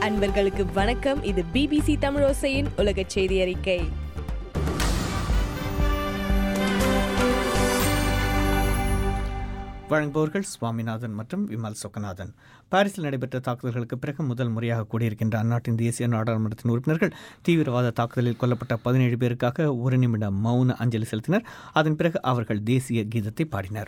அன்பர்களுக்கு வணக்கம் இது பிபிசி தமிழோசையின் உலக செய்தி அறிக்கை வழங்குபவர்கள் சுவாமிநாதன் மற்றும் விமல் சொக்கநாதன் பாரிஸில் நடைபெற்ற தாக்குதல்களுக்கு பிறகு முதல் முறையாக கூடியிருக்கின்ற அந்நாட்டின் தேசிய நாடாளுமன்றத்தின் உறுப்பினர்கள் தீவிரவாத தாக்குதலில் கொல்லப்பட்ட பதினேழு பேருக்காக ஒரு நிமிடம் மௌன அஞ்சலி செலுத்தினர் அதன் பிறகு அவர்கள் தேசிய கீதத்தை பாடினர்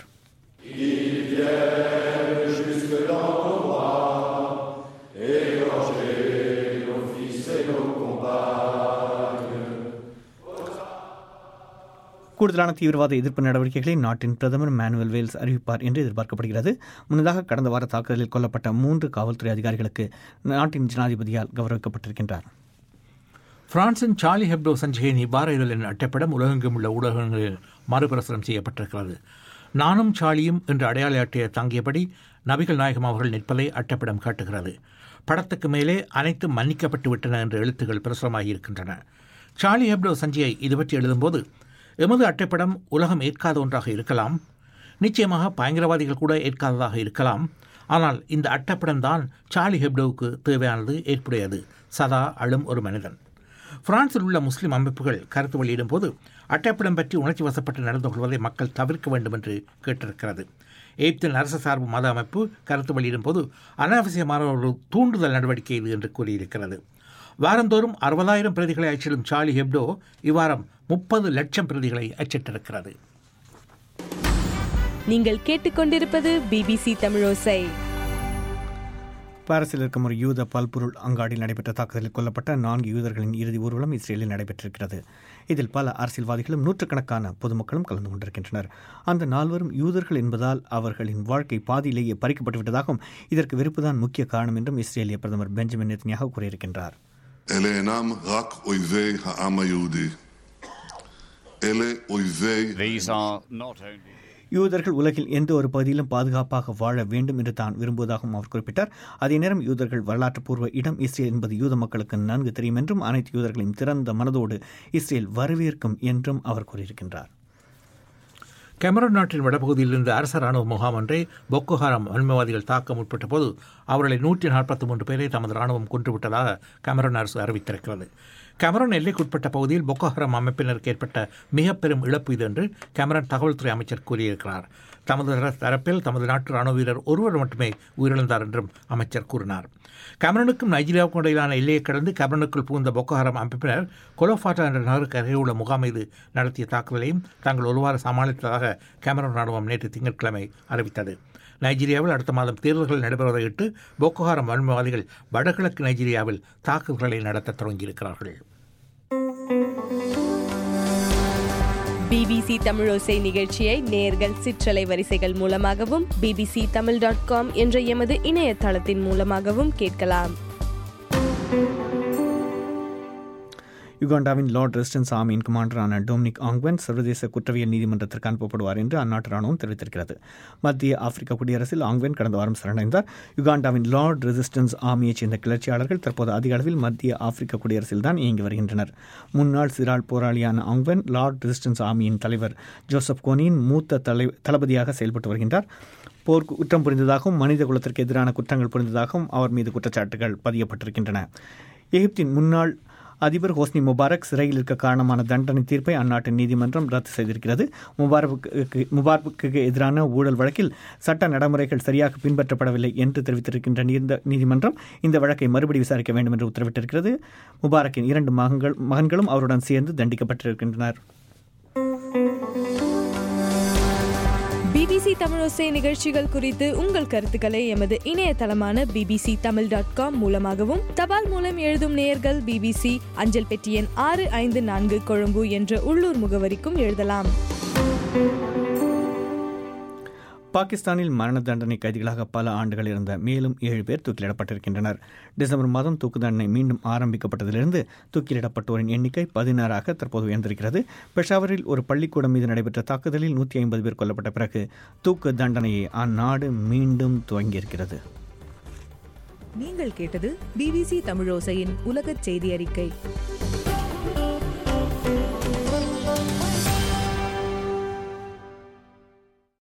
கூடுதலான தீவிரவாத எதிர்ப்பு நடவடிக்கைகளை நாட்டின் பிரதமர் மேனுவல் வேல்ஸ் அறிவிப்பார் என்று எதிர்பார்க்கப்படுகிறது முன்னதாக கடந்த வார தாக்குதலில் கொல்லப்பட்ட மூன்று காவல்துறை அதிகாரிகளுக்கு நாட்டின் ஜனாதிபதியால் கௌரவிக்கப்பட்டிருக்கின்றார் பிரான்சின் சார்லி ஹெப்டோ சஞ்சிகையின் இவ்வார இதழின் அட்டைப்படம் உலகெங்கும் உள்ள ஊடகங்களில் மறுபிரசுரம் செய்யப்பட்டிருக்கிறது நானும் சார்லியும் என்ற அடையாள அட்டையை தாங்கியபடி நபிகள் நாயகம் அவர்கள் நிற்பதை அட்டைப்படம் காட்டுகிறது படத்துக்கு மேலே அனைத்தும் மன்னிக்கப்பட்டு விட்டன என்ற எழுத்துக்கள் பிரசுரமாகி இருக்கின்றன சார்லி ஹெப்டோ சஞ்சிகை இது பற்றி எழுதும்போது எமது அட்டைப்படம் உலகம் ஏற்காத ஒன்றாக இருக்கலாம் நிச்சயமாக பயங்கரவாதிகள் கூட ஏற்காததாக இருக்கலாம் ஆனால் இந்த அட்டைப்படம் தான் சார்லி ஹெப்டோவுக்கு தேவையானது ஏற்புடையது சதா அழும் ஒரு மனிதன் பிரான்சில் உள்ள முஸ்லிம் அமைப்புகள் கருத்து வெளியிடும் போது அட்டைப்படம் பற்றி உணர்ச்சி வசப்பட்டு நடந்து கொள்வதை மக்கள் தவிர்க்க வேண்டும் என்று கேட்டிருக்கிறது எய்ப்தின் அரசு சார்பு மத அமைப்பு கருத்து வெளியிடும் போது அனாவசியமான ஒரு தூண்டுதல் நடவடிக்கை இது என்று கூறியிருக்கிறது வாரந்தோறும் அறுபதாயிரம் பிரதிகளை அச்சிடும் சார்லி ஹெப்டோ இவ்வாரம் முப்பது லட்சம் பிரதிகளை அச்சிட்டிருக்கிறது நீங்கள் கேட்டுக்கொண்டிருப்பது பிபிசி தமிழோசை பாரிஸில் இருக்கும் ஒரு யூத பல்பொருள் அங்காடியில் நடைபெற்ற தாக்குதலில் கொல்லப்பட்ட நான்கு யூதர்களின் இறுதி ஊர்வலம் இஸ்ரேலில் நடைபெற்றிருக்கிறது இதில் பல அரசியல்வாதிகளும் நூற்றுக்கணக்கான பொதுமக்களும் கலந்து கொண்டிருக்கின்றனர் அந்த நால்வரும் யூதர்கள் என்பதால் அவர்களின் வாழ்க்கை பாதியிலேயே பறிக்கப்பட்டு விட்டதாகவும் இதற்கு வெறுப்புதான் முக்கிய காரணம் என்றும் இஸ்ரேலிய பிரதமர் பெஞ்சமின் நெத்தன்யாகு கூறியிருக்கின்றார் אלה אינם רק אויבי העם היהודי. אלה אויבי... These are not only. யூதர்கள் உலகில் எந்த ஒரு பகுதியிலும் பாதுகாப்பாக வாழ வேண்டும் என்று தான் விரும்புவதாகவும் அவர் குறிப்பிட்டார் அதே நேரம் யூதர்கள் வரலாற்றுப்பூர்வ இடம் இஸ்ரேல் என்பது யூத மக்களுக்கு நன்கு தெரியும் என்றும் அனைத்து யூதர்களையும் திறந்த மனதோடு இஸ்ரேல் வரவேற்கும் என்றும் அவர் கூறியிருக்கின்றார் கெமரன் நாட்டின் வடபகுதியில் இருந்த அரச ராணுவ முகாம் ஒன்றை பொக்கோஹாரம் வன்மவாதிகள் தாக்க முற்பட்ட போது அவர்களை நூற்றி நாற்பத்தி மூன்று பேரை தமது ராணுவம் கொன்றுவிட்டதாக கெமரன் அரசு அறிவித்திருக்கிறது கெமரன் எல்லைக்குட்பட்ட பகுதியில் பொக்கோஹரம் அமைப்பினருக்கு ஏற்பட்ட மிக பெரும் இழப்பு இது என்று கெமரன் தகவல்துறை அமைச்சர் கூறியிருக்கிறார் தமது தரப்பில் தமது நாட்டு ராணுவ வீரர் ஒருவர் மட்டுமே உயிரிழந்தார் என்றும் அமைச்சர் கூறினார் கெமரனுக்கும் நைஜீரியாவுக்கும் இடையிலான எல்லையை கடந்து கெமரனுக்குள் புகுந்த பொக்கோஹரம் அமைப்பினர் கொலோஃபாட்டா என்ற நகருக்கு அருகே உள்ள முகாம் மீது நடத்திய தாக்குதலையும் தாங்கள் ஒருவாறு சமாளித்ததாக கேமரன் ராணுவம் நேற்று திங்கட்கிழமை அறிவித்தது நைஜீரியாவில் அடுத்த மாதம் தேர்தல்கள் நடைபெறுவதையிட்டு போக்கோஹாரம் வன்மவாதிகள் வடகிழக்கு நைஜீரியாவில் தாக்குதல்களை நடத்த தொடங்கியிருக்கிறார்கள் பிபிசி தமிழோசை நிகழ்ச்சியை நேர்கள் சிற்றலை வரிசைகள் மூலமாகவும் பிபிசி தமிழ் டாட் காம் என்ற எமது இணையதளத்தின் மூலமாகவும் கேட்கலாம் யுகாண்டாவின் லார்ட் ரெசிடன்ஸ் ஆர்மியின் கமாண்டரான டொமினிக் ஆங்வன் சர்வதேச குற்றவியல் நீதிமன்றத்திற்கு அனுப்பப்படுவார் என்று அந்நாட்டு ராணுவம் தெரிவித்திருக்கிறது மத்திய ஆப்பிரிக்க குடியரசில் ஆங்வன் கடந்த வாரம் சரணடைந்தார் யுகாண்டாவின் லார்ட் ரெசிஸ்டன்ஸ் ஆர்மியைச் சேர்ந்த கிளர்ச்சியாளர்கள் தற்போது அதிக அளவில் மத்திய ஆப்பிரிக்க குடியரசில் தான் இயங்கி வருகின்றனர் முன்னாள் சிறால் போராளியான ஆங்வன் லார்ட் ரெசிஸ்டன்ஸ் ஆர்மியின் தலைவர் ஜோசப் கோனியின் மூத்த தலை தளபதியாக செயல்பட்டு வருகின்றார் போர் குற்றம் புரிந்ததாகவும் மனித குலத்திற்கு எதிரான குற்றங்கள் புரிந்ததாகவும் அவர் மீது குற்றச்சாட்டுகள் பதியப்பட்டிருக்கின்றன எகிப்தின் முன்னாள் அதிபர் ஹோஸ்னி முபாரக் சிறையில் இருக்க காரணமான தண்டனை தீர்ப்பை அந்நாட்டு நீதிமன்றம் ரத்து செய்திருக்கிறது முபாரக்கு முபாரக்குக்கு எதிரான ஊழல் வழக்கில் சட்ட நடைமுறைகள் சரியாக பின்பற்றப்படவில்லை என்று தெரிவித்திருக்கின்ற நீந்த நீதிமன்றம் இந்த வழக்கை மறுபடி விசாரிக்க வேண்டும் என்று உத்தரவிட்டிருக்கிறது முபாரக்கின் இரண்டு மகன்கள் மகன்களும் அவருடன் சேர்ந்து தண்டிக்கப்பட்டிருக்கின்றனர் பிபிசி தமிழோசை நிகழ்ச்சிகள் குறித்து உங்கள் கருத்துக்களை எமது இணையதளமான பிபிசி தமிழ் டாட் காம் மூலமாகவும் தபால் மூலம் எழுதும் நேயர்கள் பிபிசி அஞ்சல் பெட்டி எண் ஆறு ஐந்து நான்கு கொழும்பு என்ற உள்ளூர் முகவரிக்கும் எழுதலாம் பாகிஸ்தானில் மரண தண்டனை கைதிகளாக பல ஆண்டுகள் இருந்த மேலும் ஏழு பேர் தூக்கிலிடப்பட்டிருக்கின்றனர் டிசம்பர் மாதம் தூக்கு தண்டனை மீண்டும் ஆரம்பிக்கப்பட்டதிலிருந்து தூக்கிலிடப்பட்டோரின் எண்ணிக்கை பதினாறாக தற்போது உயர்ந்திருக்கிறது பெஷாவரில் ஒரு பள்ளிக்கூடம் மீது நடைபெற்ற தாக்குதலில் நூற்றி ஐம்பது பேர் கொல்லப்பட்ட பிறகு தூக்கு தண்டனையை அந்நாடு மீண்டும் துவங்கியிருக்கிறது நீங்கள் கேட்டது பிபிசி தமிழோசையின் உலகச் செய்தி அறிக்கை